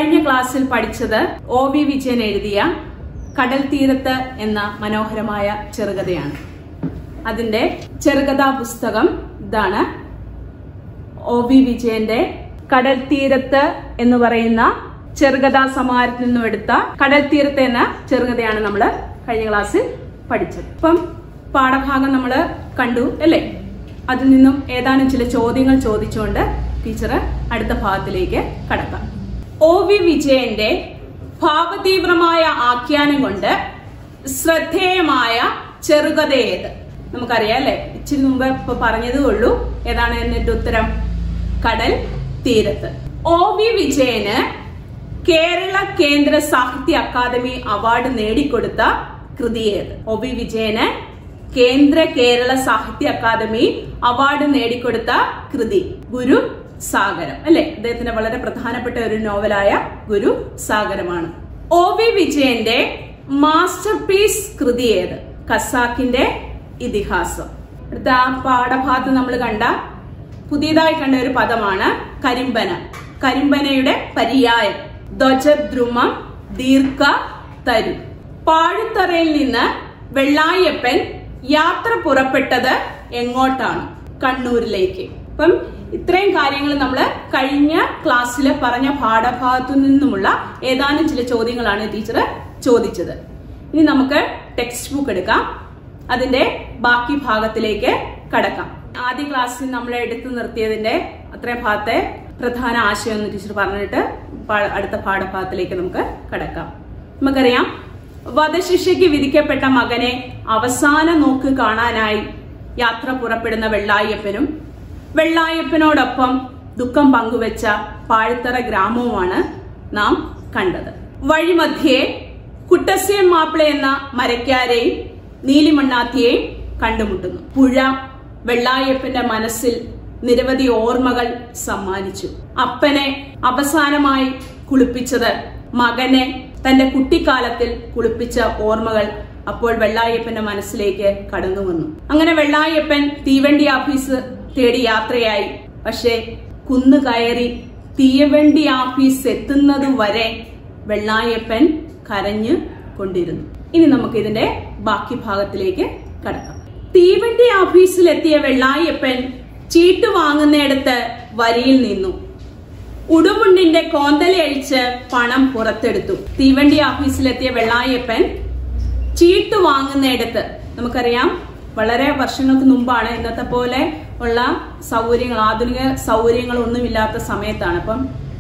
കഴിഞ്ഞ ക്ലാസ്സിൽ പഠിച്ചത് ഒ വി വിജയൻ എഴുതിയ കടൽ തീരത്ത് എന്ന മനോഹരമായ ചെറുകഥയാണ് അതിന്റെ ചെറുകഥാ പുസ്തകം ഇതാണ് ഒ വി വിജയന്റെ കടൽ തീരത്ത് എന്ന് പറയുന്ന ചെറുകഥാ സമാഹാരത്തിൽ നിന്നും എടുത്ത കടൽ തീരത്ത് എന്ന ചെറുകഥയാണ് നമ്മൾ കഴിഞ്ഞ ക്ലാസ്സിൽ പഠിച്ചത് ഇപ്പം പാഠഭാഗം നമ്മൾ കണ്ടു അല്ലേ അതിൽ നിന്നും ഏതാനും ചില ചോദ്യങ്ങൾ ചോദിച്ചുകൊണ്ട് ടീച്ചർ അടുത്ത ഭാഗത്തിലേക്ക് കടക്കാം ഒ വി വിജയന്റെ ഭാവതീവ്രമായ ആഖ്യാനം കൊണ്ട് ശ്രദ്ധേയമായ ചെറുകഥ ഏത് നമുക്കറിയാം അല്ലെ ഇച്ചിരി മുമ്പ് ഇപ്പൊ പറഞ്ഞതേ ഉള്ളൂ ഏതാണ് എന്നിട്ട് ഉത്തരം കടൽ തീരത്ത് ഒ വി വിജയന് കേരള കേന്ദ്ര സാഹിത്യ അക്കാദമി അവാർഡ് നേടിക്കൊടുത്ത കൃതി ഏത് ഒ വി വിജയന് കേന്ദ്ര കേരള സാഹിത്യ അക്കാദമി അവാർഡ് നേടിക്കൊടുത്ത കൃതി ഗുരു സാഗരം അല്ലെ അദ്ദേഹത്തിന്റെ വളരെ പ്രധാനപ്പെട്ട ഒരു നോവലായ ഗുരു സാഗരമാണ് ഒ വി വിജയന്റെ മാസ്റ്റർ പീസ് കൃതി ഏത് ഖസാക്കിന്റെ ഇതിഹാസം അടുത്ത ആ പാഠഭാഗത്ത് നമ്മൾ കണ്ട പുതിയതായി കണ്ട ഒരു പദമാണ് കരിമ്പന കരിമ്പനയുടെ പര്യായം ധ്വജദ്രുമം ദീർഘ തരു പാഴുത്തറയിൽ നിന്ന് വെള്ളായപ്പൻ യാത്ര പുറപ്പെട്ടത് എങ്ങോട്ടാണ് കണ്ണൂരിലേക്ക് അപ്പം ഇത്രയും കാര്യങ്ങൾ നമ്മൾ കഴിഞ്ഞ ക്ലാസ്സിൽ പറഞ്ഞ പാഠഭാഗത്തു നിന്നുമുള്ള ഏതാനും ചില ചോദ്യങ്ങളാണ് ടീച്ചർ ചോദിച്ചത് ഇനി നമുക്ക് ടെക്സ്റ്റ് ബുക്ക് എടുക്കാം അതിന്റെ ബാക്കി ഭാഗത്തിലേക്ക് കടക്കാം ആദ്യ ക്ലാസ്സിൽ നമ്മൾ എടുത്തു നിർത്തിയതിന്റെ അത്രയും ഭാഗത്തെ പ്രധാന ആശയം എന്ന് ടീച്ചർ പറഞ്ഞിട്ട് പാ- അടുത്ത പാഠഭാഗത്തിലേക്ക് നമുക്ക് കടക്കാം നമുക്കറിയാം വധശിക്ഷയ്ക്ക് വിധിക്കപ്പെട്ട മകനെ അവസാന നോക്ക് കാണാനായി യാത്ര പുറപ്പെടുന്ന വെള്ളായപ്പനും വെള്ളായപ്പനോടൊപ്പം ദുഃഖം പങ്കുവെച്ച പാഴ്ത്തറ ഗ്രാമവുമാണ് നാം കണ്ടത് വഴിമധ്യേ കുട്ടസ്യൻ മാപ്പിള എന്ന മരക്കാരെയും നീലിമണ്ണാത്തിയെയും കണ്ടുമുട്ടുന്നു പുഴ വെള്ളായപ്പന്റെ മനസ്സിൽ നിരവധി ഓർമ്മകൾ സമ്മാനിച്ചു അപ്പനെ അവസാനമായി കുളിപ്പിച്ചത് മകനെ തന്റെ കുട്ടിക്കാലത്തിൽ കുളിപ്പിച്ച ഓർമ്മകൾ അപ്പോൾ വെള്ളായപ്പന്റെ മനസ്സിലേക്ക് കടന്നു വന്നു അങ്ങനെ വെള്ളായപ്പൻ തീവണ്ടി ഓഫീസ് തേടി യാത്രയായി പക്ഷേ കുന്നു കയറി തീവണ്ടി ഓഫീസ് എത്തുന്നത് വരെ വെള്ളായപ്പൻ കരഞ്ഞു കൊണ്ടിരുന്നു ഇനി നമുക്ക് ഇതിന്റെ ബാക്കി ഭാഗത്തിലേക്ക് കടക്കാം തീവണ്ടി ഓഫീസിൽ എത്തിയ വെള്ളായപ്പൻ ചീട്ട് വാങ്ങുന്നിടത്ത് വരിയിൽ നിന്നു ഉടുമുണ്ടിന്റെ കോന്തലയഴിച്ച് പണം പുറത്തെടുത്തു തീവണ്ടി ഓഫീസിലെത്തിയ വെള്ളായപ്പൻ ചീട്ട് വാങ്ങുന്നിടത്ത് നമുക്കറിയാം വളരെ വർഷങ്ങൾക്ക് മുമ്പാണ് ഇന്നത്തെ പോലെ ഉള്ള സൗകര്യങ്ങൾ ആധുനിക സൗകര്യങ്ങളൊന്നുമില്ലാത്ത സമയത്താണ് അപ്പം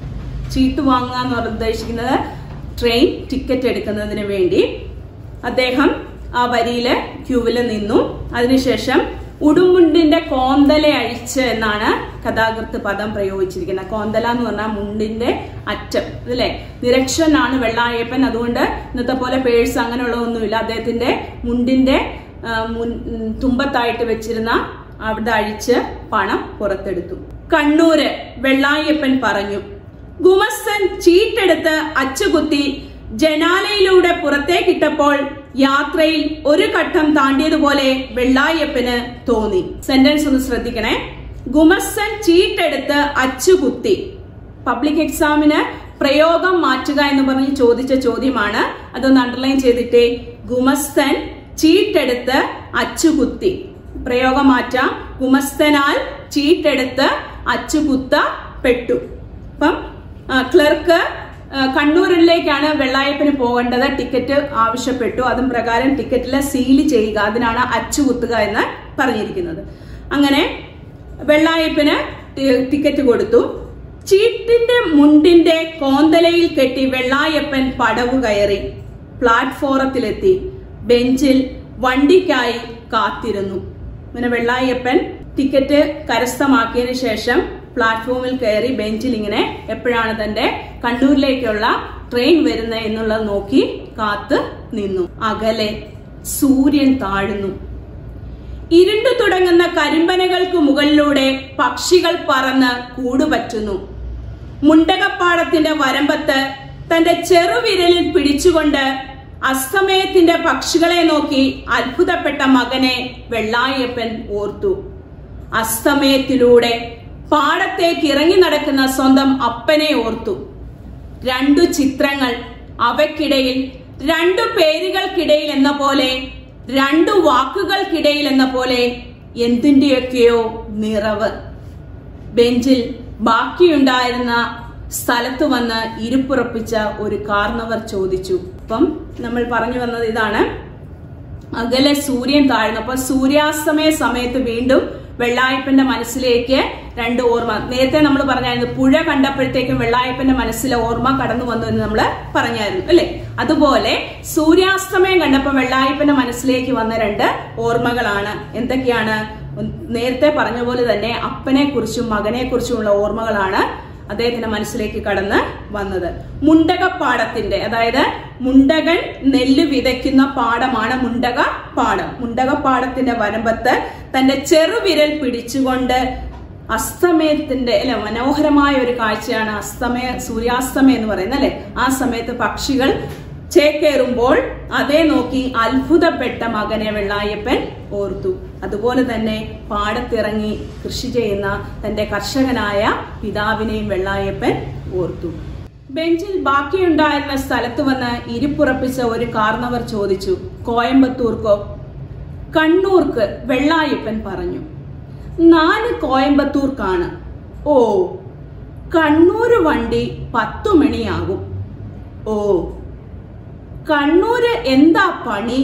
ചീട്ട് വാങ്ങുക എന്ന് പറഞ്ഞ് ഉദ്ദേശിക്കുന്നത് ട്രെയിൻ ടിക്കറ്റ് എടുക്കുന്നതിന് വേണ്ടി അദ്ദേഹം ആ വരിയില് ക്യൂവില് നിന്നു അതിനുശേഷം ഉടുമുണ്ടിന്റെ കോന്തല അഴിച്ച് എന്നാണ് കഥാകൃത്ത് പദം പ്രയോഗിച്ചിരിക്കുന്നത് കോന്തല എന്ന് പറഞ്ഞാൽ മുണ്ടിന്റെ അറ്റം അല്ലേ നിരക്ഷനാണ് വെള്ളായപ്പൻ അതുകൊണ്ട് ഇന്നത്തെ പോലെ പേഴ്സ് അങ്ങനെയുള്ളതൊന്നുമില്ല അദ്ദേഹത്തിന്റെ മുണ്ടിന്റെ ആ, മുൻ- ഉം, തുമ്പത്തായിട്ട് വെച്ചിരുന്ന അവിടെ അഴിച്ച് പണം പുറത്തെടുത്തു കണ്ണൂര് വെള്ളായപ്പൻ പറഞ്ഞു ഗുമസ്തൻ ചീട്ടെടുത്ത് അച്ചുകുത്തി ജനാലയിലൂടെ പുറത്തേക്കിട്ടപ്പോൾ യാത്രയിൽ ഒരു ഘട്ടം താണ്ടിയതുപോലെ വെള്ളായപ്പന് തോന്നി സെന്റൻസ് ഒന്ന് ശ്രദ്ധിക്കണേ ഗുമസ്തൻ ചീട്ടെടുത്ത് അച്ചുകുത്തി പബ്ലിക് എക്സാമിന് പ്രയോഗം മാറ്റുക എന്ന് പറഞ്ഞ് ചോദിച്ച ചോദ്യമാണ് അതൊന്ന് അണ്ടർലൈൻ ചെയ്തിട്ടേ ഗുമസ്തൻ ചീട്ടെടുത്ത് അച്ചുകുത്തി പ്രയോഗം മാറ്റാം ഗുമസ്തനാൽ ചീട്ടെടുത്ത് അച്ചുകുത്തപ്പെട്ടു അപ്പം ആ, ക്ലർക്ക് ആ, കണ്ണൂരിലേക്കാണ് വെള്ളായപ്പന് പോകേണ്ടത് ടിക്കറ്റ് ആവശ്യപ്പെട്ടു അതും പ്രകാരം ടിക്കറ്റിലെ സീല് ചെയ്യുക അതിനാണ് അച്ചുകുത്തുക എന്ന് പറഞ്ഞിരിക്കുന്നത് അങ്ങനെ വെള്ളായപ്പന് ടി- ടിക്കറ്റ് കൊടുത്തു ചീട്ടിന്റെ മുണ്ടിന്റെ കോന്തലയിൽ കെട്ടി വെള്ളായപ്പൻ പടവ് കയറി പ്ലാറ്റ്ഫോറത്തിലെത്തി ബെഞ്ചിൽ വണ്ടിക്കായി കാത്തിരുന്നു അങ്ങനെ വെള്ളായപ്പൻ ടിക്കറ്റ് കരസ്ഥമാക്കിയതിനു ശേഷം പ്ലാറ്റ്ഫോമിൽ കയറി ബെഞ്ചിൽ ഇങ്ങനെ എപ്പോഴാണ് തന്റെ കണ്ണൂരിലേക്കുള്ള ട്രെയിൻ വരുന്നത് എന്നുള്ളത് നോക്കി കാത്ത് നിന്നു അകലെ സൂര്യൻ താഴുന്നു ഇരുണ്ടു തുടങ്ങുന്ന കരിമ്പനകൾക്ക് മുകളിലൂടെ പക്ഷികൾ പറന്ന് കൂടുപറ്റുന്നു മുണ്ടകപ്പാടത്തിന്റെ വരമ്പത്ത് തന്റെ ചെറുവിരലിൽ പിടിച്ചുകൊണ്ട് അസ്തമയത്തിന്റെ പക്ഷികളെ നോക്കി അത്ഭുതപ്പെട്ട മകനെ വെള്ളായപ്പൻ ഓർത്തു അസ്തമയത്തിലൂടെ പാടത്തേക്ക് ഇറങ്ങി നടക്കുന്ന സ്വന്തം അപ്പനെ ഓർത്തു രണ്ടു ചിത്രങ്ങൾ അവയ്ക്കിടയിൽ രണ്ടു പേരുകൾക്കിടയിൽ എന്ന പോലെ രണ്ടു വാക്കുകൾക്കിടയിൽ എന്ന പോലെ എന്തിന്റെയൊക്കെയോ നിറവ് ബെഞ്ചിൽ ബാക്കിയുണ്ടായിരുന്ന സ്ഥലത്ത് വന്ന് ഇരുപ്പുറപ്പിച്ച ഒരു കാർന്നവർ ചോദിച്ചു അപ്പം നമ്മൾ പറഞ്ഞു വന്നത് ഇതാണ് അകലെ സൂര്യൻ താഴ്ന്നപ്പോ സൂര്യാസ്തമയ സമയത്ത് വീണ്ടും വെള്ളായപ്പന്റെ മനസ്സിലേക്ക് രണ്ട് ഓർമ്മ നേരത്തെ നമ്മൾ പറഞ്ഞായിരുന്നു പുഴ കണ്ടപ്പോഴത്തേക്കും വെള്ളായപ്പന്റെ മനസ്സിലെ ഓർമ്മ കടന്നു വന്നു എന്ന് നമ്മൾ പറഞ്ഞായിരുന്നു അല്ലെ അതുപോലെ സൂര്യാസ്തമയം കണ്ടപ്പോൾ വെള്ളായപ്പന്റെ മനസ്സിലേക്ക് വന്ന രണ്ട് ഓർമ്മകളാണ് എന്തൊക്കെയാണ് നേരത്തെ പറഞ്ഞ പോലെ തന്നെ അപ്പനെ കുറിച്ചും മകനെ കുറിച്ചുമുള്ള ഓർമ്മകളാണ് അദ്ദേഹത്തിന്റെ മനസ്സിലേക്ക് കടന്ന് വന്നത് മുണ്ടകപ്പാടത്തിന്റെ അതായത് മുണ്ടകൻ നെല്ല് വിതയ്ക്കുന്ന പാടമാണ് മുണ്ടക പാടം മുണ്ടകപ്പാടത്തിന്റെ വരമ്പത്ത് തന്റെ ചെറുവിരൽ പിടിച്ചുകൊണ്ട് അസ്തമയത്തിന്റെ അല്ലെ മനോഹരമായ ഒരു കാഴ്ചയാണ് അസ്തമയ സൂര്യാസ്തമയം എന്ന് പറയുന്നത് അല്ലെ ആ സമയത്ത് പക്ഷികൾ ചേക്കേറുമ്പോൾ അതേ നോക്കി അത്ഭുതപ്പെട്ട മകനെ വെള്ളായപ്പൻ ഓർത്തു അതുപോലെ തന്നെ പാടത്തിറങ്ങി കൃഷി ചെയ്യുന്ന തന്റെ കർഷകനായ പിതാവിനെയും വെള്ളായപ്പൻ ഓർത്തു ബെഞ്ചിൽ ബാക്കിയുണ്ടായിരുന്ന സ്ഥലത്ത് വന്ന് ഇരിപ്പുറപ്പിച്ച ഒരു കാർന്നവർ ചോദിച്ചു കോയമ്പത്തൂർക്കോ കണ്ണൂർക്ക് വെള്ളായപ്പൻ പറഞ്ഞു നാല് കോയമ്പത്തൂർക്കാണ് ഓ കണ്ണൂര് വണ്ടി പത്തു മണിയാകും ഓ കണ്ണൂര് എന്താ പണി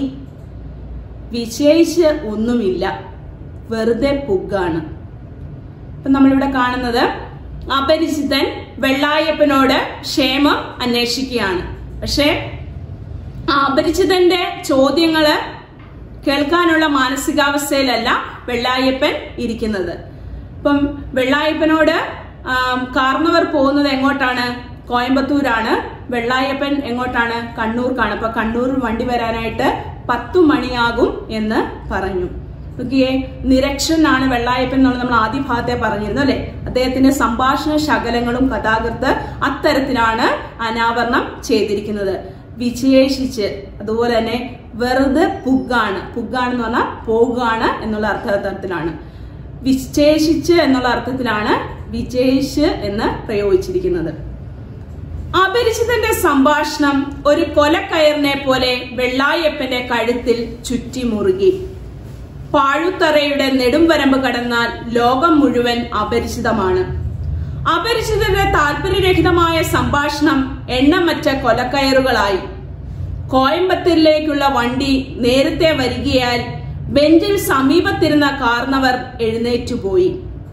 വിശേഷിച്ച് ഒന്നുമില്ല വെറുതെ പുഗാണ് ഇപ്പൊ നമ്മളിവിടെ കാണുന്നത് അപരിചിതൻ വെള്ളായപ്പനോട് ക്ഷേമം അന്വേഷിക്കുകയാണ് പക്ഷെ ആ അപരിചിതന്റെ ചോദ്യങ്ങള് കേൾക്കാനുള്ള മാനസികാവസ്ഥയിലല്ല വെള്ളായപ്പൻ ഇരിക്കുന്നത് ഇപ്പം വെള്ളായപ്പനോട് കാർന്നവർ പോകുന്നത് എങ്ങോട്ടാണ് കോയമ്പത്തൂരാണ് വെള്ളായപ്പൻ എങ്ങോട്ടാണ് കണ്ണൂർക്കാണ് അപ്പൊ കണ്ണൂർ വണ്ടി വരാനായിട്ട് പത്തു മണിയാകും എന്ന് പറഞ്ഞു നോക്കിയേ നിരക്ഷനാണ് വെള്ളായപ്പൻ എന്നുള്ളത് നമ്മൾ ആദ്യ ഭാഗത്തെ പറഞ്ഞിരുന്നു അല്ലെ അദ്ദേഹത്തിന്റെ സംഭാഷണ ശകലങ്ങളും കഥാകൃത്ത് അത്തരത്തിലാണ് അനാവരണം ചെയ്തിരിക്കുന്നത് വിശേഷിച്ച് അതുപോലെ തന്നെ വെറുതെ പുഗാണ് പുഗാണെന്ന് പറഞ്ഞാൽ പോകുകയാണ് എന്നുള്ള അർത്ഥത്തിലാണ് വിശേഷിച്ച് എന്നുള്ള അർത്ഥത്തിലാണ് വിജയിച്ച് എന്ന് പ്രയോഗിച്ചിരിക്കുന്നത് അപരിചിതന്റെ സംഭാഷണം ഒരു കൊലക്കയറിനെ പോലെ വെള്ളായപ്പന്റെ കഴുത്തിൽ ചുറ്റി മുറുകി പാഴുത്തറയുടെ നെടുംവരമ്പ് കടന്നാൽ ലോകം മുഴുവൻ അപരിചിതമാണ് അപരിചിതന്റെ താല്പര്യരഹിതമായ സംഭാഷണം എണ്ണമറ്റ കൊലക്കയറുകളായി കോയമ്പത്തൂരിലേക്കുള്ള വണ്ടി നേരത്തെ വരികയാൽ ബെഞ്ചിൽ സമീപത്തിരുന്ന കാർന്നവർ എഴുന്നേറ്റുപോയി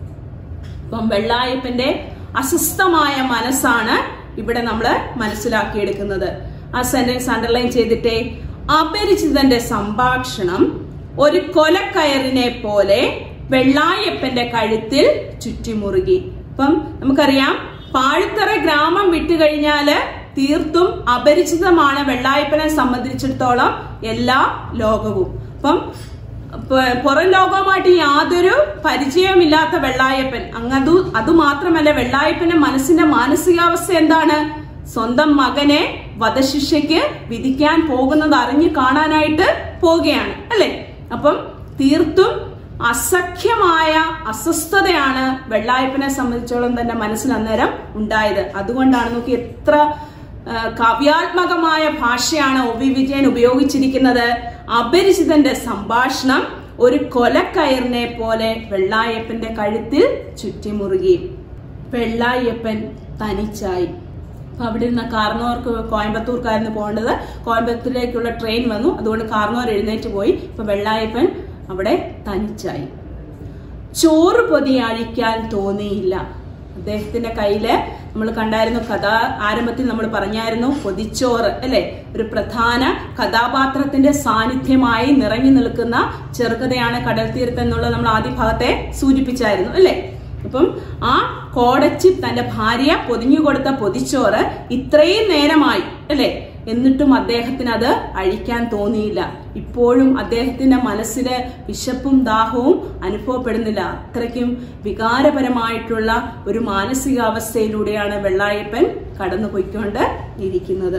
ഇപ്പം വെള്ളായപ്പന്റെ അസ്വസ്ഥമായ മനസ്സാണ് ഇവിടെ നമ്മൾ മനസ്സിലാക്കിയെടുക്കുന്നത് ആ സെന്റൻസ് അണ്ടർലൈൻ ചെയ്തിട്ടേ അപരിചിതന്റെ സംഭാഷണം ഒരു കൊലക്കയറിനെ പോലെ വെള്ളായപ്പന്റെ കഴുത്തിൽ ചുറ്റിമുറുകി ഇപ്പം നമുക്കറിയാം പാഴുത്തറ ഗ്രാമം വിട്ടുകഴിഞ്ഞാല് തീർത്തും അപരിചിതമാണ് വെള്ളായപ്പനെ സംബന്ധിച്ചിടത്തോളം എല്ലാ ലോകവും അപ്പം പുറം ലോകവുമായിട്ട് യാതൊരു പരിചയമില്ലാത്ത വെള്ളായപ്പൻ അങ്ങതു അതുമാത്രമല്ല വെള്ളായപ്പന്റെ മനസ്സിന്റെ മാനസികാവസ്ഥ എന്താണ് സ്വന്തം മകനെ വധശിക്ഷയ്ക്ക് വിധിക്കാൻ പോകുന്നത് അറിഞ്ഞു കാണാനായിട്ട് പോവുകയാണ് അല്ലെ അപ്പം തീർത്തും അസഖ്യമായ അസ്വസ്ഥതയാണ് വെള്ളായപ്പനെ സംബന്ധിച്ചോളം തന്നെ മനസ്സിൽ അന്നേരം ഉണ്ടായത് അതുകൊണ്ടാണ് നോക്കി എത്ര കാവ്യാത്മകമായ ഭാഷയാണ് ഒ വി വിജയൻ ഉപയോഗിച്ചിരിക്കുന്നത് അപരിചിതന്റെ സംഭാഷണം ഒരു കൊലക്കയറിനെ പോലെ വെള്ളായപ്പന്റെ കഴുത്തിൽ ചുറ്റിമുറുകി വെള്ളായപ്പൻ തനിച്ചായി അപ്പൊ അവിടെ ഇരുന്ന കാർന്നോർക്ക് കോയമ്പത്തൂർക്കായിരുന്നു പോകേണ്ടത് കോയമ്പത്തൂരിലേക്കുള്ള ട്രെയിൻ വന്നു അതുകൊണ്ട് കാർന്നോർ എഴുന്നേറ്റ് പോയി ഇപ്പൊ വെള്ളായപ്പൻ അവിടെ തനിച്ചായി ചോറ് പൊതി അഴിക്കാൻ തോന്നിയില്ല അദ്ദേഹത്തിന്റെ കയ്യില് നമ്മൾ കണ്ടായിരുന്നു കഥ ആരംഭത്തിൽ നമ്മൾ പറഞ്ഞായിരുന്നു പൊതിച്ചോറ് അല്ലെ ഒരു പ്രധാന കഥാപാത്രത്തിന്റെ സാന്നിധ്യമായി നിറഞ്ഞു നിൽക്കുന്ന ചെറുകഥയാണ് കടൽ തീരത്ത് എന്നുള്ളത് നമ്മൾ ആദ്യ ഭാഗത്തെ സൂചിപ്പിച്ചായിരുന്നു അല്ലെ അപ്പം ആ കോടച്ചി തന്റെ ഭാര്യ പൊതിഞ്ഞു കൊടുത്ത പൊതിച്ചോറ് ഇത്രയും നേരമായി അല്ലെ എന്നിട്ടും അദ്ദേഹത്തിന് അത് അഴിക്കാൻ തോന്നിയില്ല ഇപ്പോഴും അദ്ദേഹത്തിന്റെ മനസ്സില് വിശപ്പും ദാഹവും അനുഭവപ്പെടുന്നില്ല അത്രയ്ക്കും വികാരപരമായിട്ടുള്ള ഒരു മാനസികാവസ്ഥയിലൂടെയാണ് വെള്ളായപ്പൻ കടന്നു പോയിക്കൊണ്ട് ഇരിക്കുന്നത്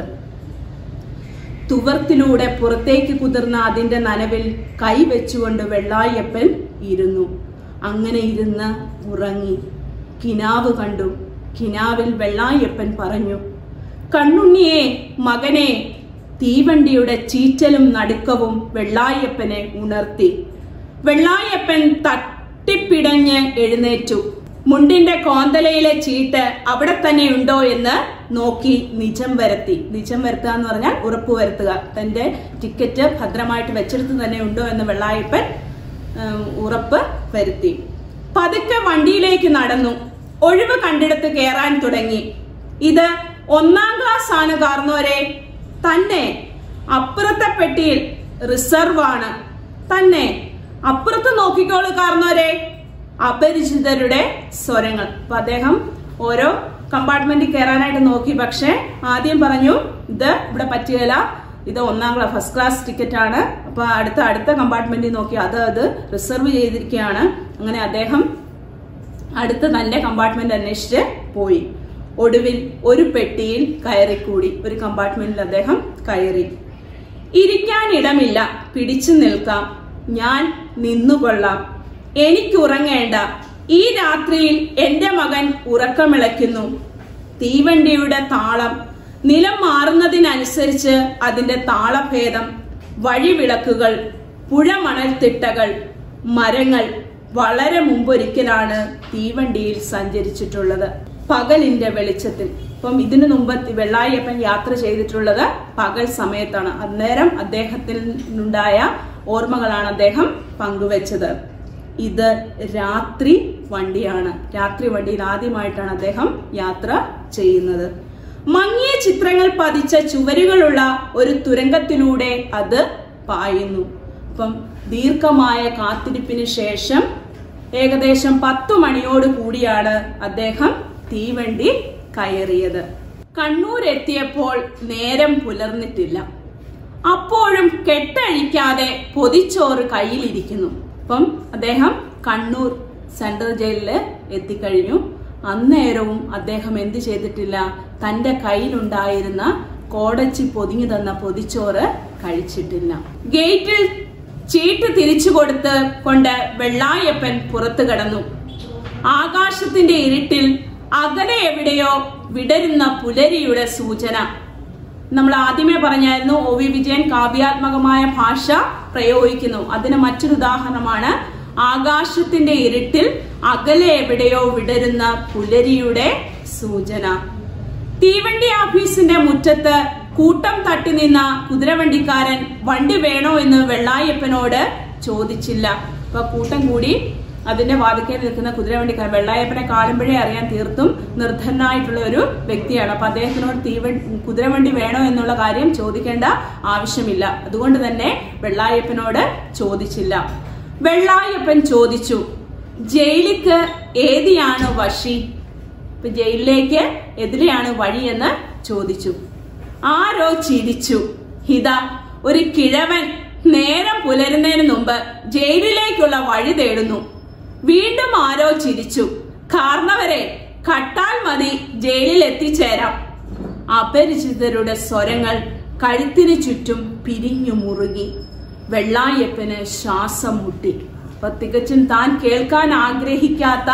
തുവർത്തിലൂടെ പുറത്തേക്ക് കുതിർന്ന അതിന്റെ നനവിൽ കൈവച്ചുകൊണ്ട് വെള്ളായപ്പൻ ഇരുന്നു അങ്ങനെ ഇരുന്ന് ഉറങ്ങി കിനാവ് കണ്ടു കിനാവിൽ വെള്ളായപ്പൻ പറഞ്ഞു കണ്ണുണ്ണിയെ മകനെ തീവണ്ടിയുടെ ചീറ്റലും നടുക്കവും വെള്ളായപ്പനെ ഉണർത്തി വെള്ളായപ്പൻ തട്ടിപ്പിടഞ്ഞ് എഴുന്നേറ്റു മുണ്ടിന്റെ കോന്തലയിലെ ചീട്ട് അവിടെ തന്നെ ഉണ്ടോ എന്ന് നോക്കി നിജം വരുത്തി നിജം വരുത്തുക എന്ന് പറഞ്ഞാൽ ഉറപ്പ് വരുത്തുക തന്റെ ടിക്കറ്റ് ഭദ്രമായിട്ട് വെച്ചെടുത്ത് തന്നെ ഉണ്ടോ എന്ന് വെള്ളായപ്പൻ ഉം, ഉറപ്പ് വരുത്തി പതുക്കെ വണ്ടിയിലേക്ക് നടന്നു ഒഴിവ് കണ്ടിടത്ത് കയറാൻ തുടങ്ങി ഇത് ഒന്നാം ക്ലാസ് ആണ് കാർന്നോരെ തന്നെ അപ്പുറത്തെ പെട്ടിയിൽ റിസർവ് ആണ് തന്നെ അപ്പുറത്ത് നോക്കിക്കോളൂ കാർന്നോരെ അപരിചിതരുടെ സ്വരങ്ങൾ അപ്പൊ അദ്ദേഹം ഓരോ കമ്പാർട്ട്മെന്റിൽ കയറാനായിട്ട് നോക്കി പക്ഷെ ആദ്യം പറഞ്ഞു ഇത് ഇവിടെ പറ്റുകയില്ല ഇത് ഒന്നാം ക്ലാസ് ഫസ്റ്റ് ക്ലാസ് ടിക്കറ്റ് ആണ് അപ്പൊ അടുത്ത അടുത്ത കമ്പാർട്ട്മെന്റിൽ നോക്കി അത് അത് റിസർവ് ചെയ്തിരിക്കുകയാണ് അങ്ങനെ അദ്ദേഹം അടുത്ത തന്റെ കമ്പാർട്ട്മെന്റ് അന്വേഷിച്ച് പോയി ഒടുവിൽ ഒരു പെട്ടിയിൽ കയറിക്കൂടി ഒരു കമ്പാർട്ട്മെന്റിൽ അദ്ദേഹം കയറി ഇരിക്കാൻ ഇടമില്ല പിടിച്ചു നിൽക്കാം ഞാൻ നിന്നുകൊള്ളാം എനിക്ക് ഉറങ്ങേണ്ട ഈ രാത്രിയിൽ എന്റെ മകൻ ഉറക്കമിളയ്ക്കുന്നു തീവണ്ടിയുടെ താളം നിലം മാറുന്നതിനനുസരിച്ച് അതിന്റെ താളഭേദം വഴിവിളക്കുകൾ പുഴമണൽത്തിട്ടകൾ മരങ്ങൾ വളരെ മുമ്പൊരിക്കലാണ് തീവണ്ടിയിൽ സഞ്ചരിച്ചിട്ടുള്ളത് പകലിന്റെ വെളിച്ചത്തിൽ ഇപ്പം ഇതിനു മുമ്പ് വെള്ളായപ്പൻ യാത്ര ചെയ്തിട്ടുള്ളത് പകൽ സമയത്താണ് അന്നേരം അദ്ദേഹത്തിനുണ്ടായ ഓർമ്മകളാണ് അദ്ദേഹം പങ്കുവച്ചത് ഇത് രാത്രി വണ്ടിയാണ് രാത്രി വണ്ടിയിൽ ആദ്യമായിട്ടാണ് അദ്ദേഹം യാത്ര ചെയ്യുന്നത് മങ്ങിയ ചിത്രങ്ങൾ പതിച്ച ചുവരുകളുള്ള ഒരു തുരങ്കത്തിലൂടെ അത് പായുന്നു അപ്പം ദീർഘമായ കാത്തിരിപ്പിന് ശേഷം ഏകദേശം പത്തു മണിയോട് കൂടിയാണ് അദ്ദേഹം തീവണ്ടി കയറിയത് കണ്ണൂർ എത്തിയപ്പോൾ നേരം പുലർന്നിട്ടില്ല അപ്പോഴും കെട്ടഴിക്കാതെ പൊതിച്ചോറ് കയ്യിലിരിക്കുന്നു അപ്പം അദ്ദേഹം കണ്ണൂർ സെൻട്രൽ ജയിലില് എത്തിക്കഴിഞ്ഞു അന്നേരവും അദ്ദേഹം എന്ത് ചെയ്തിട്ടില്ല തന്റെ കയ്യിലുണ്ടായിരുന്ന കോടച്ചി പൊതിഞ്ഞു തന്ന പൊതിച്ചോറ് കഴിച്ചിട്ടില്ല ഗേറ്റിൽ ചീട്ട് തിരിച്ചു കൊടുത്ത് കൊണ്ട് വെള്ളായപ്പൻ പുറത്തു കടന്നു ആകാശത്തിന്റെ ഇരുട്ടിൽ അകലെ എവിടെയോ വിടരുന്ന പുലരിയുടെ സൂചന നമ്മൾ ആദ്യമേ പറഞ്ഞായിരുന്നു ഒ വി വിജയൻ കാവ്യാത്മകമായ ഭാഷ പ്രയോഗിക്കുന്നു അതിന് മറ്റൊരു ഉദാഹരണമാണ് ആകാശത്തിന്റെ ഇരുട്ടിൽ അകലെ എവിടെയോ വിടരുന്ന പുലരിയുടെ സൂചന തീവണ്ടി ഓഫീസിന്റെ മുറ്റത്ത് കൂട്ടം തട്ടി നിന്ന കുതിരവണ്ടിക്കാരൻ വണ്ടി വേണോ എന്ന് വെള്ളായപ്പനോട് ചോദിച്ചില്ല അപ്പൊ കൂട്ടം കൂടി അതിന്റെ വാതിക്കൽ നിൽക്കുന്ന കുതിരവണ്ടിക്കാരൻ വെള്ളായപ്പനെ കാണുമ്പോഴേ അറിയാൻ തീർത്തും നിർധനായിട്ടുള്ള ഒരു വ്യക്തിയാണ് അപ്പൊ അദ്ദേഹത്തിനോട് തീവണ്ടി കുതിരവണ്ടി വേണോ എന്നുള്ള കാര്യം ചോദിക്കേണ്ട ആവശ്യമില്ല അതുകൊണ്ട് തന്നെ വെള്ളായപ്പനോട് ചോദിച്ചില്ല വെള്ളായപ്പൻ ചോദിച്ചു ജയിലിക്ക് ഏതിയാണ് വശി ഇപ്പൊ ജയിലിലേക്ക് എതിരെയാണ് വഴിയെന്ന് ചോദിച്ചു ആരോ ചിരിച്ചു ഇതാ ഒരു കിഴവൻ നേരം പുലരുന്നതിന് മുമ്പ് ജയിലിലേക്കുള്ള വഴി തേടുന്നു വീണ്ടും ആരോ ചിരിച്ചു കാർന്നവരെ കട്ടാൽ മതി ജയിലിൽ എത്തിച്ചേരാം അപരിചിതരുടെ സ്വരങ്ങൾ കഴുത്തിന് ചുറ്റും പിരിഞ്ഞു മുറുകി വെള്ളായപ്പന് ശ്വാസം മുട്ടി അപ്പൊ തികച്ചും താൻ കേൾക്കാൻ ആഗ്രഹിക്കാത്ത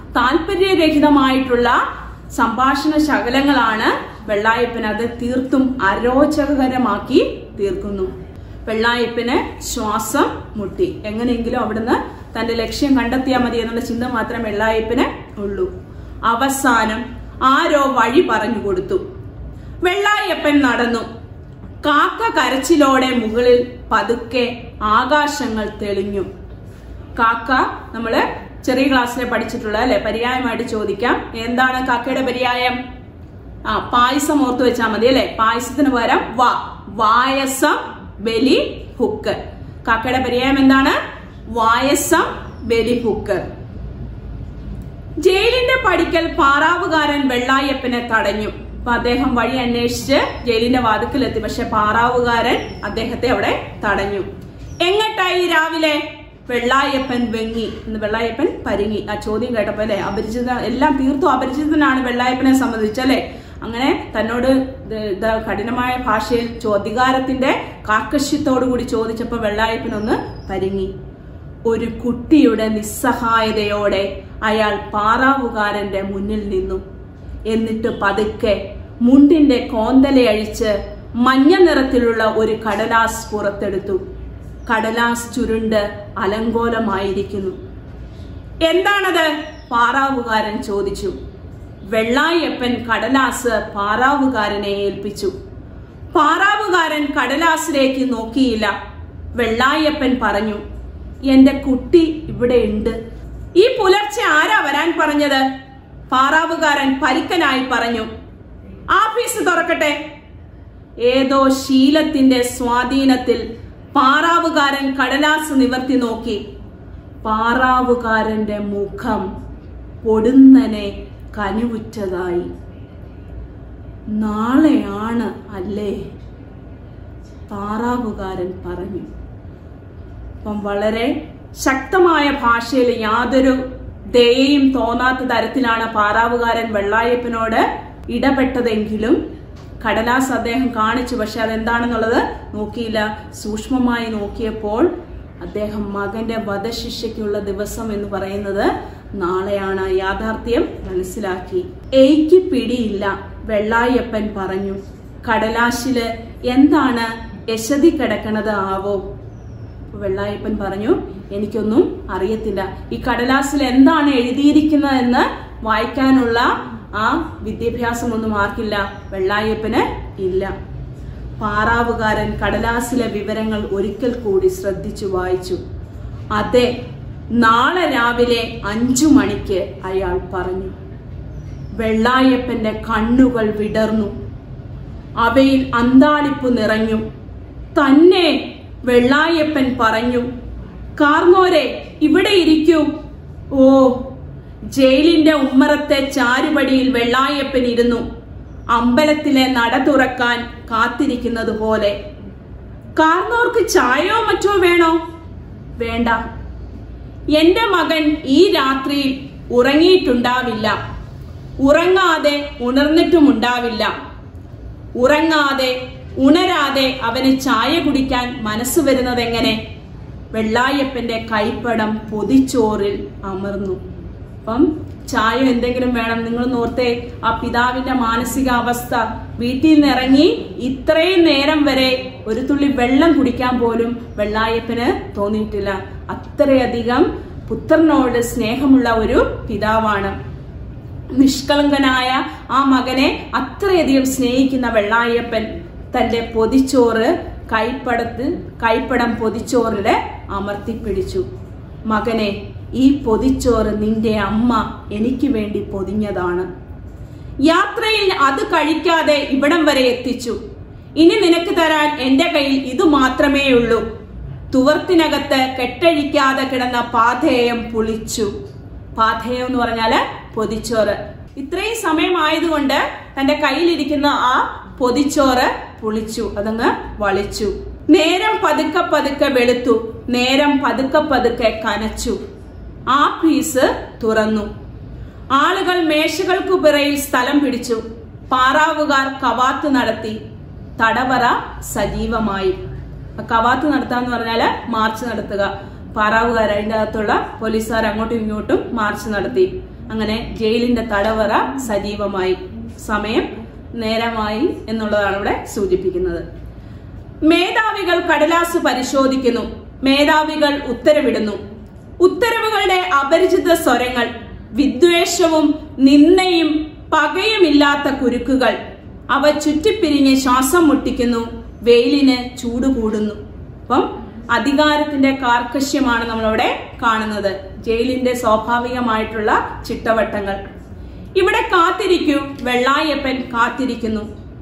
താല്പര്യരഹിതമായിട്ടുള്ള സംഭാഷണ ശകലങ്ങളാണ് വെള്ളായപ്പൻ അത് തീർത്തും അരോചകരമാക്കി തീർക്കുന്നു വെള്ളായപ്പന് ശ്വാസം മുട്ടി എങ്ങനെയെങ്കിലും അവിടുന്ന് തന്റെ ലക്ഷ്യം കണ്ടെത്തിയാൽ മതി എന്നുള്ള ചിന്ത മാത്രം വെള്ളായപ്പന് ഉള്ളൂ അവസാനം ആരോ വഴി പറഞ്ഞു കൊടുത്തു വെള്ളായപ്പൻ നടന്നു കാക്ക കരച്ചിലോടെ മുകളിൽ പതുക്കെ ആകാശങ്ങൾ തെളിഞ്ഞു കാക്ക നമ്മള് ചെറിയ ക്ലാസ്സിലെ പഠിച്ചിട്ടുള്ള അല്ലെ പര്യായമായിട്ട് ചോദിക്കാം എന്താണ് കാക്കയുടെ പര്യായം ആ പായസം ഓർത്തു വെച്ചാൽ മതി അല്ലെ പായസത്തിന് പകരം വാ വായസം ബലി ഹുക്ക് കാക്കയുടെ പര്യായം എന്താണ് വായസം ബലി ഹുക്ക് ജയിലിന്റെ പടിക്കൽ പാറാവുകാരൻ വെള്ളായപ്പനെ തടഞ്ഞു അപ്പൊ അദ്ദേഹം വഴി അന്വേഷിച്ച് ജയിലിന്റെ വാതുക്കലെത്തി പക്ഷെ പാറാവുകാരൻ അദ്ദേഹത്തെ അവിടെ തടഞ്ഞു എങ്ങട്ടായി രാവിലെ വെള്ളായപ്പൻ വെങ്ങി എന്ന് വെള്ളായപ്പൻ പരിങ്ങി ആ ചോദ്യം കേട്ടപ്പോ അല്ലെ അപരിചിത എല്ലാം തീർത്തും അപരിചിതനാണ് വെള്ളായപ്പനെ സംബന്ധിച്ച് അല്ലെ അങ്ങനെ തന്നോട് ഇത് ഇത് കഠിനമായ ഭാഷയിൽ ചോദ്യകാരത്തിന്റെ കാർക്കശ്യത്തോടു കൂടി ചോദിച്ചപ്പോ വെള്ളായപ്പൻ ഒന്ന് പരിങ്ങി ഒരു കുട്ടിയുടെ നിസ്സഹായതയോടെ അയാൾ പാറാവുകാരന്റെ മുന്നിൽ നിന്നു എന്നിട്ട് പതുക്കെ മുണ്ടിന്റെ കോന്തലയഴിച്ച് മഞ്ഞ നിറത്തിലുള്ള ഒരു കടലാസ് പുറത്തെടുത്തു കടലാസ് ചുരുണ്ട് അലങ്കോലമായിരിക്കുന്നു എന്താണത് പാറാവുകാരൻ ചോദിച്ചു വെള്ളായപ്പൻ കടലാസ് പാറാവുകാരനെ ഏൽപ്പിച്ചു പാറാവുകാരൻ കടലാസിലേക്ക് നോക്കിയില്ല വെള്ളായപ്പൻ പറഞ്ഞു എന്റെ കുട്ടി ഇവിടെ ഉണ്ട് ഈ പുലർച്ചെ ആരാ വരാൻ പറഞ്ഞത് പാറാവുകാരൻ പരിക്കനായി പറഞ്ഞു ആഫീസ് തുറക്കട്ടെ ഏതോ ശീലത്തിന്റെ സ്വാധീനത്തിൽ പാറാവുകാരൻ കടലാസ് നിവർത്തി നോക്കി പാറാവുകാരന്റെ മുഖം പൊടുന്നനെ കനിവുറ്റതായി നാളെയാണ് അല്ലേ പാറാവുകാരൻ പറഞ്ഞു അപ്പം വളരെ ശക്തമായ ഭാഷയിൽ യാതൊരു ദയയും തോന്നാത്ത തരത്തിലാണ് പാറാവുകാരൻ വെള്ളായപ്പനോട് ഇടപെട്ടതെങ്കിലും കടലാസ് അദ്ദേഹം കാണിച്ചു പക്ഷെ അതെന്താണെന്നുള്ളത് നോക്കിയില്ല സൂക്ഷ്മമായി നോക്കിയപ്പോൾ അദ്ദേഹം മകന്റെ വധശിക്ഷയ്ക്കുള്ള ദിവസം എന്ന് പറയുന്നത് നാളെയാണ് യാഥാർത്ഥ്യം മനസ്സിലാക്കി എനിക്ക് പിടിയില്ല വെള്ളായപ്പൻ പറഞ്ഞു കടലാശില് എന്താണ് യശതി കിടക്കണത് ആവോ അപ്പൊ വെള്ളായപ്പൻ പറഞ്ഞു എനിക്കൊന്നും അറിയത്തില്ല ഈ കടലാസിൽ എന്താണ് എഴുതിയിരിക്കുന്നതെന്ന് വായിക്കാനുള്ള ആ വിദ്യാഭ്യാസമൊന്നും ആർക്കില്ല വെള്ളായപ്പന് ഇല്ല പാറാവുകാരൻ കടലാസിലെ വിവരങ്ങൾ ഒരിക്കൽ കൂടി ശ്രദ്ധിച്ചു വായിച്ചു അതെ നാളെ രാവിലെ അഞ്ചു മണിക്ക് അയാൾ പറഞ്ഞു വെള്ളായപ്പന്റെ കണ്ണുകൾ വിടർന്നു അവയിൽ അന്താളിപ്പ് നിറഞ്ഞു തന്നെ വെള്ളായപ്പൻ പറഞ്ഞു കാർന്നോരെ ഇവിടെ ഇരിക്കൂ ഓ ജയിലിന്റെ ഉമ്മറത്തെ ചാരുപടിയിൽ വെള്ളായപ്പൻ ഇരുന്നു അമ്പലത്തിലെ നട തുറക്കാൻ കാത്തിരിക്കുന്നത് പോലെ കാർന്നോർക്ക് ചായയോ മറ്റോ വേണോ വേണ്ട എന്റെ മകൻ ഈ രാത്രിയിൽ ഉറങ്ങിയിട്ടുണ്ടാവില്ല ഉറങ്ങാതെ ഉണർന്നിട്ടുമുണ്ടാവില്ല ഉറങ്ങാതെ ഉണരാതെ അവന് ചായ കുടിക്കാൻ മനസ്സ് വരുന്നത് എങ്ങനെ വെള്ളായപ്പന്റെ കൈപ്പടം പൊതിച്ചോറിൽ അമർന്നു അപ്പം ചായ എന്തെങ്കിലും വേണം നിങ്ങൾ നോർത്തെ ആ പിതാവിന്റെ മാനസിക അവസ്ഥ വീട്ടിൽ നിന്ന് ഇറങ്ങി ഇത്രയും നേരം വരെ ഒരു തുള്ളി വെള്ളം കുടിക്കാൻ പോലും വെള്ളായപ്പന് തോന്നിയിട്ടില്ല അത്രയധികം പുത്രനോട് സ്നേഹമുള്ള ഒരു പിതാവാണ് നിഷ്കളങ്കനായ ആ മകനെ അത്രയധികം സ്നേഹിക്കുന്ന വെള്ളായപ്പൻ തന്റെ പൊതിച്ചോറ് കൈപ്പടത്ത് കൈപ്പടം പൊതിച്ചോറില് അമർത്തിപ്പിടിച്ചു മകനെ ഈ പൊതിച്ചോറ് നിന്റെ അമ്മ എനിക്ക് വേണ്ടി പൊതിഞ്ഞതാണ് യാത്രയിൽ അത് കഴിക്കാതെ ഇവിടം വരെ എത്തിച്ചു ഇനി നിനക്ക് തരാൻ എന്റെ കയ്യിൽ ഇത് മാത്രമേ ഉള്ളൂ തുവർത്തിനകത്ത് കെട്ടഴിക്കാതെ കിടന്ന പാഥേയം പുളിച്ചു പാഥേയം എന്ന് പറഞ്ഞാല് പൊതിച്ചോറ് ഇത്രയും സമയമായതുകൊണ്ട് തന്റെ കയ്യിലിരിക്കുന്ന ആ പൊതിച്ചോറ് പുളിച്ചു അതങ്ങ് വളിച്ചു നേരം പതുക്കെ പതുക്കെ വെളുത്തു നേരം പതുക്കെ പതുക്കെ കനച്ചു ആ പീസ് തുറന്നു ആളുകൾ മേശകൾക്കു പിറയിൽ സ്ഥലം പിടിച്ചു പാറാവുകാർ കവാത്ത് നടത്തി തടവറ സജീവമായി കവാത്ത് നടത്താന്ന് പറഞ്ഞാല് മാർച്ച് നടത്തുക പാറാവുകാർ അതിന്റെ അകത്തുള്ള പോലീസുകാർ അങ്ങോട്ടും ഇങ്ങോട്ടും മാർച്ച് നടത്തി അങ്ങനെ ജയിലിന്റെ തടവറ സജീവമായി സമയം നേരമായി എന്നുള്ളതാണ് ഇവിടെ സൂചിപ്പിക്കുന്നത് മേധാവികൾ കടലാസ് പരിശോധിക്കുന്നു മേധാവികൾ ഉത്തരവിടുന്നു ഉത്തരവുകളുടെ അപരിചിത സ്വരങ്ങൾ വിദ്വേഷവും നിന്ദയും പകയുമില്ലാത്ത കുരുക്കുകൾ അവ ചുറ്റിപ്പിരിഞ്ഞ് ശ്വാസം മുട്ടിക്കുന്നു വെയിലിന് ചൂട് കൂടുന്നു അപ്പം അധികാരത്തിന്റെ കാർക്കശ്യമാണ് നമ്മളവിടെ കാണുന്നത് ജയിലിന്റെ സ്വാഭാവികമായിട്ടുള്ള ചിട്ടവട്ടങ്ങൾ ഇവിടെ കാത്തിരിക്കൂ വെള്ളായപ്പൻ കാത്തിരിക്കുന്നു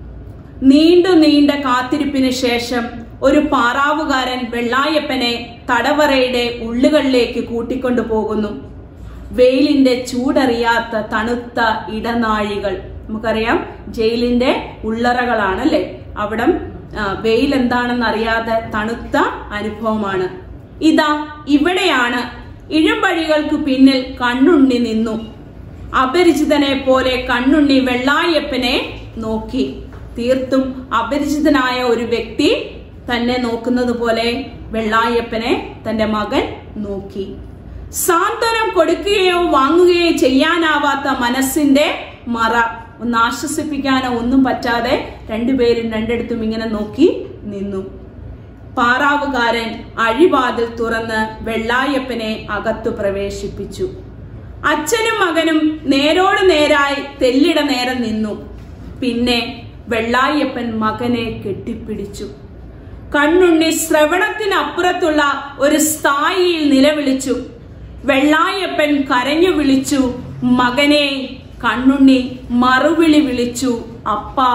നീണ്ടു നീണ്ട കാത്തിരിപ്പിന് ശേഷം ഒരു പാറാവുകാരൻ വെള്ളായപ്പനെ തടവറയുടെ ഉള്ളുകളിലേക്ക് കൂട്ടിക്കൊണ്ടു പോകുന്നു വെയിലിന്റെ ചൂടറിയാത്ത തണുത്ത ഇടനാഴികൾ നമുക്കറിയാം ജയിലിന്റെ ഉള്ളറകളാണ് അല്ലെ അവിടം ആ, വെയിൽ എന്താണെന്ന് അറിയാതെ തണുത്ത അനുഭവമാണ് ഇതാ ഇവിടെയാണ് ഇഴുമ്പഴികൾക്ക് പിന്നിൽ കണ്ണുണ്ണി നിന്നു അപരിചിതനെ പോലെ കണ്ണുണ്ണി വെള്ളായപ്പനെ നോക്കി തീർത്തും അപരിചിതനായ ഒരു വ്യക്തി തന്നെ നോക്കുന്നത് പോലെ വെള്ളായപ്പനെ തന്റെ മകൻ നോക്കി സാന്ത്വനം കൊടുക്കുകയോ വാങ്ങുകയോ ചെയ്യാനാവാത്ത മനസ്സിന്റെ മറ ഒന്ന് ആശ്വസിപ്പിക്കാനോ ഒന്നും പറ്റാതെ രണ്ടുപേരും രണ്ടിടത്തും ഇങ്ങനെ നോക്കി നിന്നു പാറാവുകാരൻ അഴിവാതിൽ തുറന്ന് വെള്ളായപ്പനെ അകത്തു പ്രവേശിപ്പിച്ചു അച്ഛനും മകനും നേരോട് നേരായി തെല്ലിട നേരം നിന്നു പിന്നെ വെള്ളായപ്പൻ മകനെ കെട്ടിപ്പിടിച്ചു കണ്ണുണ്ണി ശ്രവണത്തിനപ്പുറത്തുള്ള ഒരു സ്ഥായിയിൽ നിലവിളിച്ചു വെള്ളായപ്പൻ കരഞ്ഞു വിളിച്ചു മകനെ കണ്ണുണ്ണി മറുവിളി വിളിച്ചു അപ്പാ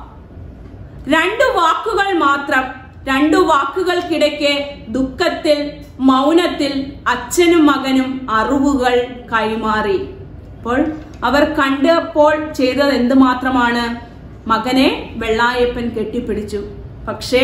രണ്ടു വാക്കുകൾ മാത്രം രണ്ടു വാക്കുകൾക്കിടയ്ക്ക് ദുഃഖത്തിൽ മൗനത്തിൽ അച്ഛനും മകനും അറിവുകൾ കൈമാറി അപ്പോൾ അവർ കണ്ടപ്പോൾ ചെയ്തത് എന്ത് മാത്രമാണ് മകനെ വെള്ളായപ്പൻ കെട്ടിപ്പിടിച്ചു പക്ഷേ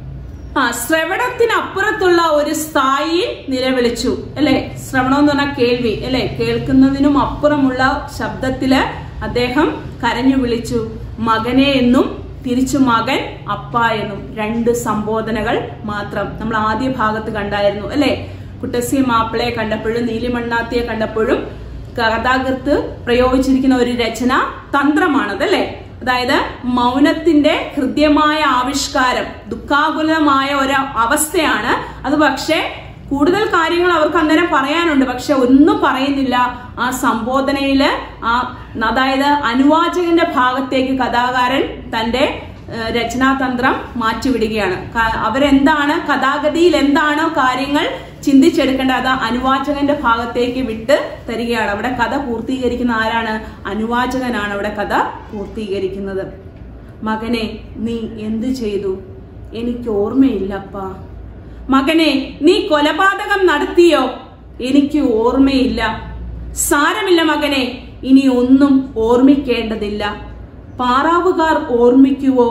ആ ശ്രവണത്തിനപ്പുറത്തുള്ള ഒരു സ്ഥായി നിലവിളിച്ചു അല്ലെ ശ്രവണം എന്ന് പറഞ്ഞാൽ കേൾവി അല്ലെ കേൾക്കുന്നതിനും അപ്പുറമുള്ള ശബ്ദത്തില് അദ്ദേഹം കരഞ്ഞു വിളിച്ചു മകനെ എന്നും തിരിച്ചു മകൻ അപ്പ എന്നും രണ്ട് സംബോധനകൾ മാത്രം നമ്മൾ ആദ്യ ഭാഗത്ത് കണ്ടായിരുന്നു അല്ലെ കുട്ടസി മാപ്പിളയെ കണ്ടപ്പോഴും നീലിമണ്ണാത്തിയെ കണ്ടപ്പോഴും കഥാകൃത്ത് പ്രയോഗിച്ചിരിക്കുന്ന ഒരു രചന തന്ത്രമാണത് അല്ലെ അതായത് മൗനത്തിന്റെ ഹൃദ്യമായ ആവിഷ്കാരം ദുഃഖാകുലമായ ഒരു അവസ്ഥയാണ് അത് പക്ഷേ കൂടുതൽ കാര്യങ്ങൾ അവർക്ക് അന്നേരം പറയാനുണ്ട് പക്ഷെ ഒന്നും പറയുന്നില്ല ആ സംബോധനയില് ആ അതായത് അനുവാചകന്റെ ഭാഗത്തേക്ക് കഥാകാരൻ തന്റെ ഏഹ്, രചനാതന്ത്രം മാറ്റിവിടുകയാണ് ക- അവരെന്താണ് കഥാഗതിയിൽ എന്താണോ കാര്യങ്ങൾ ചിന്തിച്ചെടുക്കേണ്ടത് അത് അനുവാചകന്റെ ഭാഗത്തേക്ക് വിട്ട് തരികയാണ് അവിടെ കഥ പൂർത്തീകരിക്കുന്ന ആരാണ് അനുവാചകനാണ് അവിടെ കഥ പൂർത്തീകരിക്കുന്നത് മകനെ നീ എന്തു ചെയ്തു എനിക്ക് ഓർമ്മയില്ലപ്പാ മകനെ നീ കൊലപാതകം നടത്തിയോ എനിക്ക് ഓർമ്മയില്ല സാരമില്ല മകനെ ഇനി ഒന്നും ഓർമ്മിക്കേണ്ടതില്ല പാറാവുകാർ ഓർമ്മിക്കുവോ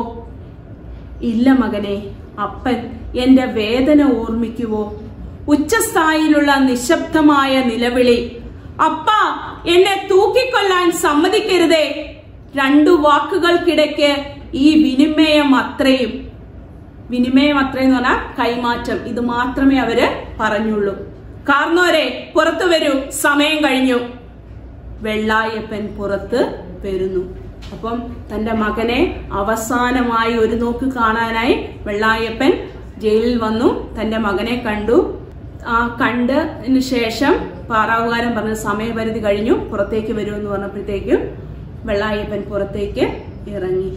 ഇല്ല മകനെ അപ്പൻ എന്റെ വേദന ഓർമ്മിക്കുവോ ഉച്ചസ്ഥായിലുള്ള നിശബ്ദമായ നിലവിളി അപ്പ എന്നെ തൂക്കിക്കൊല്ലാൻ സമ്മതിക്കരുതേ രണ്ടു വാക്കുകൾക്കിടയ്ക്ക് ഈ വിനിമയം അത്രയും വിനിമയം അത്രയും എന്ന് പറഞ്ഞാൽ കൈമാറ്റം ഇത് മാത്രമേ അവര് പറഞ്ഞുള്ളൂ കാർന്നോരെ പുറത്തു വരൂ സമയം കഴിഞ്ഞു വെള്ളായപ്പൻ പുറത്ത് വരുന്നു അപ്പം തന്റെ മകനെ അവസാനമായി ഒരു നോക്ക് കാണാനായി വെള്ളായപ്പൻ ജയിലിൽ വന്നു തന്റെ മകനെ കണ്ടു ആ കണ്ടതിന് ശേഷം പാറാവുകാരൻ പറഞ്ഞ സമയപരിധി കഴിഞ്ഞു പുറത്തേക്ക് വരൂ എന്ന് പറഞ്ഞപ്പോഴത്തേക്കും വെള്ളായപ്പൻ പുറത്തേക്ക് ഇറങ്ങി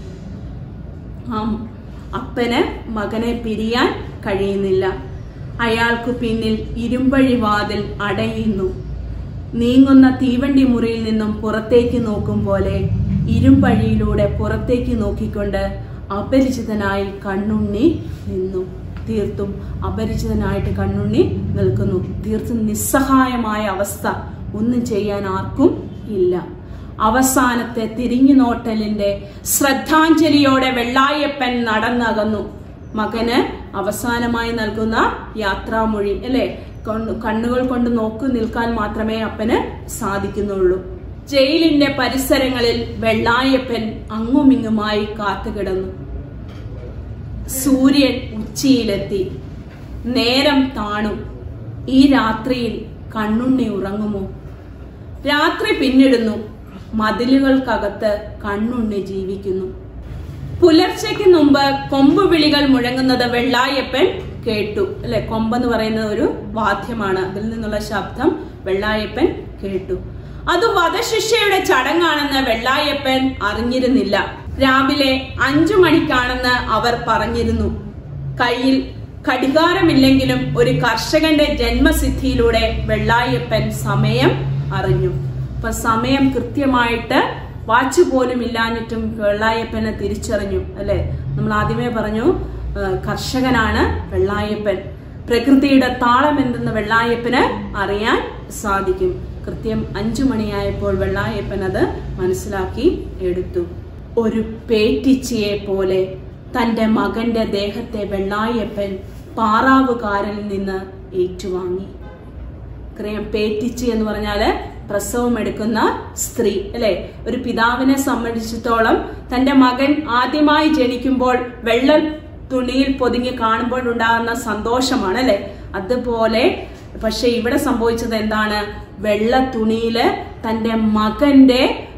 ആ അപ്പന് മകനെ പിരിയാൻ കഴിയുന്നില്ല അയാൾക്കു പിന്നിൽ ഇരുമ്പഴി വാതിൽ അടയുന്നു നീങ്ങുന്ന തീവണ്ടി മുറിയിൽ നിന്നും പുറത്തേക്ക് നോക്കും പോലെ ഇരുമ്പഴിയിലൂടെ പുറത്തേക്ക് നോക്കിക്കൊണ്ട് അപരിചിതനായി കണ്ണുണ്ണി നിന്നു തീർത്തും അപരിചിതനായിട്ട് കണ്ണുണ്ണി നിൽക്കുന്നു തീർത്തും നിസ്സഹായമായ അവസ്ഥ ഒന്നും ചെയ്യാൻ ആർക്കും ഇല്ല അവസാനത്തെ തിരിഞ്ഞു നോട്ടലിന്റെ ശ്രദ്ധാഞ്ജലിയോടെ വെള്ളായപ്പൻ നടന്നകന്നു മകന് അവസാനമായി നൽകുന്ന യാത്രാമൊഴി അല്ലെ കണ്ണു- കണ്ണുകൾ കൊണ്ട് നോക്കി നിൽക്കാൻ മാത്രമേ അപ്പന് സാധിക്കുന്നുള്ളൂ ജയിലിന്റെ പരിസരങ്ങളിൽ വെള്ളായപ്പൻ അങ്ങുമിങ്ങുമായി കാത്തുകിടന്നു സൂര്യൻ ഉച്ചിയിലെത്തി നേരം താണു ഈ രാത്രിയിൽ കണ്ണുണ്ണി ഉറങ്ങുമോ രാത്രി പിന്നിടുന്നു മതിലുകൾക്കകത്ത് കണ്ണുണ്ണി ജീവിക്കുന്നു പുലർച്ചയ്ക്ക് മുമ്പ് കൊമ്പ് വിളികൾ മുഴങ്ങുന്നത് വെള്ളായപ്പൻ കേട്ടു അല്ലെ കൊമ്പെന്ന് പറയുന്നത് ഒരു വാദ്യമാണ് അതിൽ നിന്നുള്ള ശബ്ദം വെള്ളായപ്പൻ കേട്ടു അത് വധശിക്ഷയുടെ ചടങ്ങാണെന്ന് വെള്ളായപ്പൻ അറിഞ്ഞിരുന്നില്ല രാവിലെ അഞ്ചു മണിക്കാണെന്ന് അവർ പറഞ്ഞിരുന്നു കയ്യിൽ ഘടികാരമില്ലെങ്കിലും ഒരു കർഷകന്റെ ജന്മസിദ്ധിയിലൂടെ വെള്ളായപ്പൻ സമയം അറിഞ്ഞു അപ്പൊ സമയം കൃത്യമായിട്ട് വാച്ച് പോലും ഇല്ലാഞ്ഞിട്ടും വെള്ളായപ്പനെ തിരിച്ചറിഞ്ഞു അല്ലെ നമ്മൾ ആദ്യമേ പറഞ്ഞു ആ, കർഷകനാണ് വെള്ളായപ്പൻ പ്രകൃതിയുടെ താളം എന്തെന്ന് വെള്ളായപ്പന് അറിയാൻ സാധിക്കും കൃത്യം അഞ്ചു മണിയായപ്പോൾ വെള്ളായപ്പൻ അത് മനസ്സിലാക്കി എടുത്തു ഒരു പേറ്റിച്ചിയെ പോലെ തന്റെ മകന്റെ ദേഹത്തെ വെള്ളായപ്പൻ പാറാവുകാരനിൽ നിന്ന് ഏറ്റുവാങ്ങി അറിയാം പേറ്റിച്ച് എന്ന് പറഞ്ഞാല് പ്രസവം എടുക്കുന്ന സ്ത്രീ അല്ലെ ഒരു പിതാവിനെ സംബന്ധിച്ചിടത്തോളം തന്റെ മകൻ ആദ്യമായി ജനിക്കുമ്പോൾ വെള്ള തുണിയിൽ പൊതിഞ്ഞ് കാണുമ്പോൾ ഉണ്ടാകുന്ന സന്തോഷമാണ് അല്ലെ അതുപോലെ പക്ഷെ ഇവിടെ സംഭവിച്ചത് എന്താണ് വെള്ള തുണിയില് തന്റെ മകന്റെ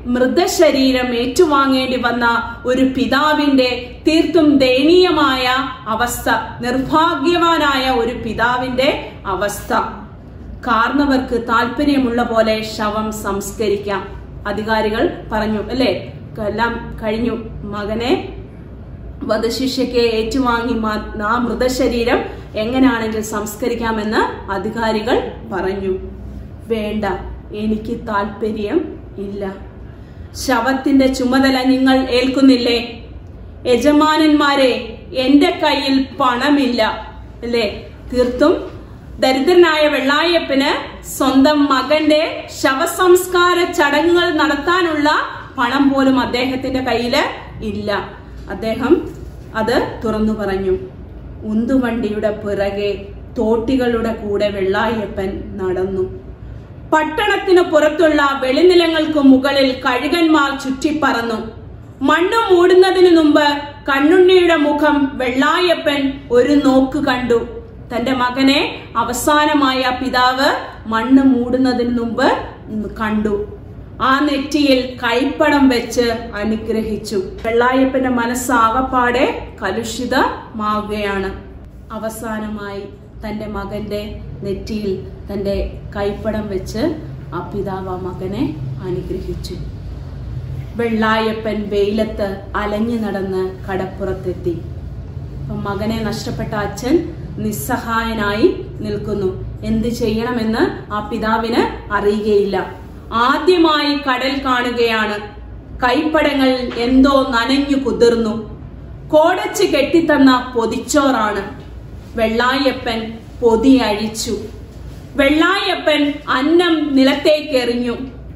മൃതശരീരം ഏറ്റുവാങ്ങേണ്ടി വന്ന ഒരു പിതാവിന്റെ തീർത്തും ദയനീയമായ അവസ്ഥ നിർഭാഗ്യവാനായ ഒരു പിതാവിന്റെ അവസ്ഥ കാർന്നവർക്ക് താല്പര്യമുള്ള പോലെ ശവം സംസ്കരിക്കാം അധികാരികൾ പറഞ്ഞു അല്ലേ എല്ലാം കഴിഞ്ഞു മകനെ വധശിക്ഷയ്ക്ക് ഏറ്റുവാങ്ങി മാ- ആ മൃതശരീരം എങ്ങനെയാണെങ്കിൽ സംസ്കരിക്കാമെന്ന് അധികാരികൾ പറഞ്ഞു വേണ്ട എനിക്ക് താല്പര്യം ഇല്ല ശവത്തിന്റെ ചുമതല നിങ്ങൾ ഏൽക്കുന്നില്ലേ യജമാനന്മാരെ എന്റെ കയ്യിൽ പണമില്ല അല്ലേ തീർത്തും ദരിദ്രനായ വെള്ളായപ്പന് സ്വന്തം മകന്റെ ശവസംസ്കാര ചടങ്ങുകൾ നടത്താനുള്ള പണം പോലും അദ്ദേഹത്തിന്റെ കയ്യില് ഇല്ല അദ്ദേഹം അത് തുറന്നു പറഞ്ഞു ഉന്തുവണ്ടിയുടെ പിറകെ തോട്ടികളുടെ കൂടെ വെള്ളായപ്പൻ നടന്നു പട്ടണത്തിന് പുറത്തുള്ള വെളിനിലങ്ങൾക്ക് മുകളിൽ കഴുകന്മാർ ചുറ്റിപ്പറന്നു മണ്ണ് മൂടുന്നതിന് മുമ്പ് കണ്ണുണ്ണിയുടെ മുഖം വെള്ളായപ്പൻ ഒരു നോക്ക് കണ്ടു തന്റെ മകനെ അവസാനമായ പിതാവ് മണ്ണ് മൂടുന്നതിന് മുമ്പ് കണ്ടു ആ നെറ്റിയിൽ കൈപ്പടം വെച്ച് അനുഗ്രഹിച്ചു വെള്ളായപ്പന്റെ മനസ്സ് ആകപ്പാടെ കലുഷിതമാവുകയാണ് അവസാനമായി തന്റെ മകന്റെ നെറ്റിയിൽ തന്റെ കൈപ്പടം വെച്ച് ആ പിതാവ് ആ മകനെ അനുഗ്രഹിച്ചു വെള്ളായപ്പൻ വെയിലത്ത് അലഞ്ഞു നടന്ന് കടപ്പുറത്തെത്തി അപ്പം മകനെ നഷ്ടപ്പെട്ട അച്ഛൻ നിസ്സഹായനായി നിൽക്കുന്നു എന്ത് ചെയ്യണമെന്ന് ആ പിതാവിന് അറിയുകയില്ല ആദ്യമായി കടൽ കാണുകയാണ് കൈപ്പടങ്ങൾ എന്തോ നനഞ്ഞു കുതിർന്നു കോടച്ച് കെട്ടിത്തന്ന പൊതിച്ചോറാണ് വെള്ളായപ്പൻ പൊതി അഴിച്ചു വെള്ളായപ്പൻ അന്നം നിലത്തേക്കെറിഞ്ഞു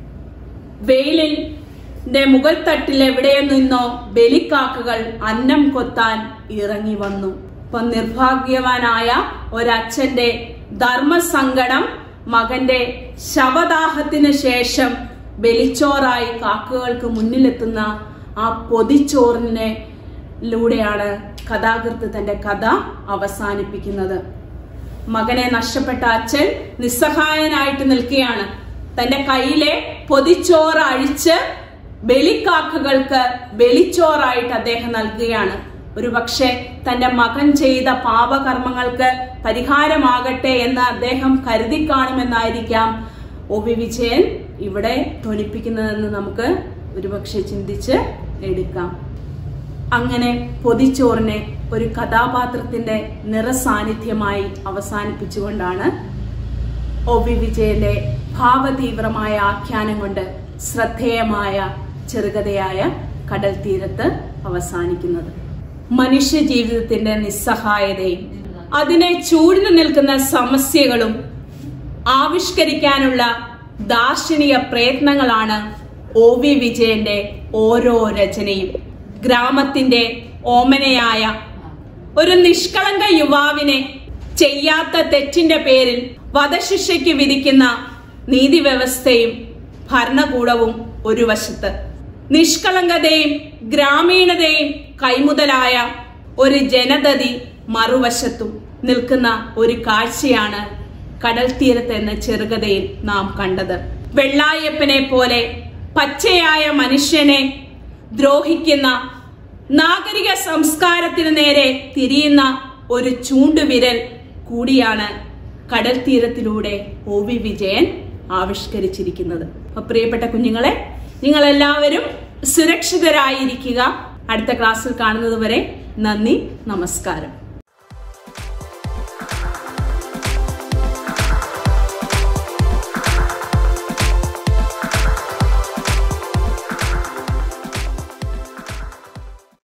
വെയിലിന്റെ മുകൾ തട്ടിൽ എവിടെ നിന്നോ ബലിക്കാക്കകൾ അന്നം കൊത്താൻ ഇറങ്ങി വന്നു ഇപ്പൊ നിർഭാഗ്യവാനായ ഒരച്ഛന്റെ ധർമ്മസങ്കടം മകന്റെ ശവദാഹത്തിന് ശേഷം ബലിച്ചോറായി കാക്കകൾക്ക് മുന്നിലെത്തുന്ന ആ പൊതിച്ചോറിനെ ലൂടെയാണ് കഥാകൃത്ത് തന്റെ കഥ അവസാനിപ്പിക്കുന്നത് മകനെ നഷ്ടപ്പെട്ട അച്ഛൻ നിസ്സഹായനായിട്ട് നിൽക്കുകയാണ് തന്റെ കയ്യിലെ പൊതിച്ചോറ് അഴിച്ച് ബലിക്കാക്കകൾക്ക് ബലിച്ചോറായിട്ട് അദ്ദേഹം നൽകുകയാണ് ഒരു പക്ഷേ തന്റെ മകൻ ചെയ്ത പാപകർമ്മങ്ങൾക്ക് പരിഹാരമാകട്ടെ എന്ന് അദ്ദേഹം കരുതി കാണുമെന്നായിരിക്കാം ഒ വി വിജയൻ ഇവിടെ ധ്വനിപ്പിക്കുന്നതെന്ന് നമുക്ക് ഒരുപക്ഷെ ചിന്തിച്ച് എടുക്കാം അങ്ങനെ പൊതിച്ചോറിനെ ഒരു കഥാപാത്രത്തിന്റെ നിറസാന്നിധ്യമായി അവസാനിപ്പിച്ചുകൊണ്ടാണ് ഒ വി വിജയന്റെ ഭാവതീവ്രമായ ആഖ്യാനം കൊണ്ട് ശ്രദ്ധേയമായ ചെറുകഥയായ കടൽ തീരത്ത് അവസാനിക്കുന്നത് മനുഷ്യ ജീവിതത്തിന്റെ നിസ്സഹായതയും അതിനെ ചൂഴ്ന്നു നിൽക്കുന്ന സമസ്യകളും ആവിഷ്കരിക്കാനുള്ള ദാർശനിക പ്രയത്നങ്ങളാണ് ഒ വി വിജയന്റെ ഓരോ രചനയും ഗ്രാമത്തിന്റെ ഓമനയായ ഒരു നിഷ്കളങ്ക യുവാവിനെ ചെയ്യാത്ത തെറ്റിന്റെ പേരിൽ വധശിക്ഷയ്ക്ക് വിധിക്കുന്ന നീതിവ്യവസ്ഥയും ഭരണകൂടവും ഒരു വശത്ത് നിഷ്കളങ്കതയും ഗ്രാമീണതയും കൈമുതലായ ഒരു ജനതതി മറുവശത്തും നിൽക്കുന്ന ഒരു കാഴ്ചയാണ് കടൽ തീരത്ത് എന്ന ചെറുകഥയിൽ നാം കണ്ടത് വെള്ളായപ്പനെ പോലെ പച്ചയായ മനുഷ്യനെ ദ്രോഹിക്കുന്ന നാഗരിക സംസ്കാരത്തിന് നേരെ തിരിയുന്ന ഒരു ചൂണ്ടുവിരൽ കൂടിയാണ് കടൽ തീരത്തിലൂടെ ഒ വി വിജയൻ ആവിഷ്കരിച്ചിരിക്കുന്നത് അപ്പൊ പ്രിയപ്പെട്ട കുഞ്ഞുങ്ങളെ നിങ്ങൾ എല്ലാവരും സുരക്ഷിതരായിരിക്കുക അടുത്ത ക്ലാസ്സിൽ കാണുന്നത് വരെ നന്ദി നമസ്കാരം